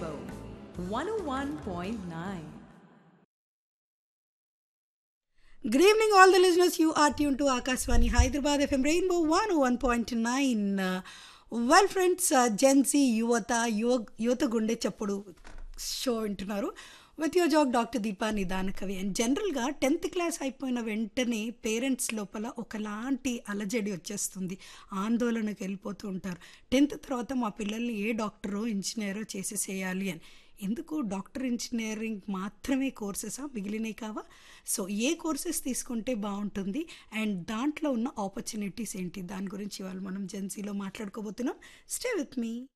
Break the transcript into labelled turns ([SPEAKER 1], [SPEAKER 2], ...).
[SPEAKER 1] Rainbow 101.9.
[SPEAKER 2] Good evening, all the listeners. You are tuned to Akaswani Hyderabad FM Rainbow 101.9. Uh, well, friends, uh, Gen Z యువత యువ యువత గుండె చప్పుడు show వింటున్నారు with your జాక్ doctor Deepa Nidana Kavi and జనరల్గా tenth class అయిపోయిన వెంటనే పేరెంట్స్ లోపల ఒకలాంటి అలజడి వచ్చేస్తుంది ఆందోళనకు వెళ్ళిపోతూ ఉంటారు టెన్త్ తర్వాత మా పిల్లల్ని ఏ డాక్టరో ఇంజనీరో చేసేసేయాలి అని ఎందుకు డాక్టర్ ఇంజనీరింగ్ మాత్రమే కోర్సెసా మిగిలినవి కావా సో ఏ కోర్సెస్ తీసుకుంటే బాగుంటుంది అండ్ దాంట్లో ఉన్న ఆపర్చునిటీస్ ఏంటి దాని గురించి ఇవాళ మనం జెన్సీలో మాట్లాడుకోబోతున్నాం స్టే విత్ మీ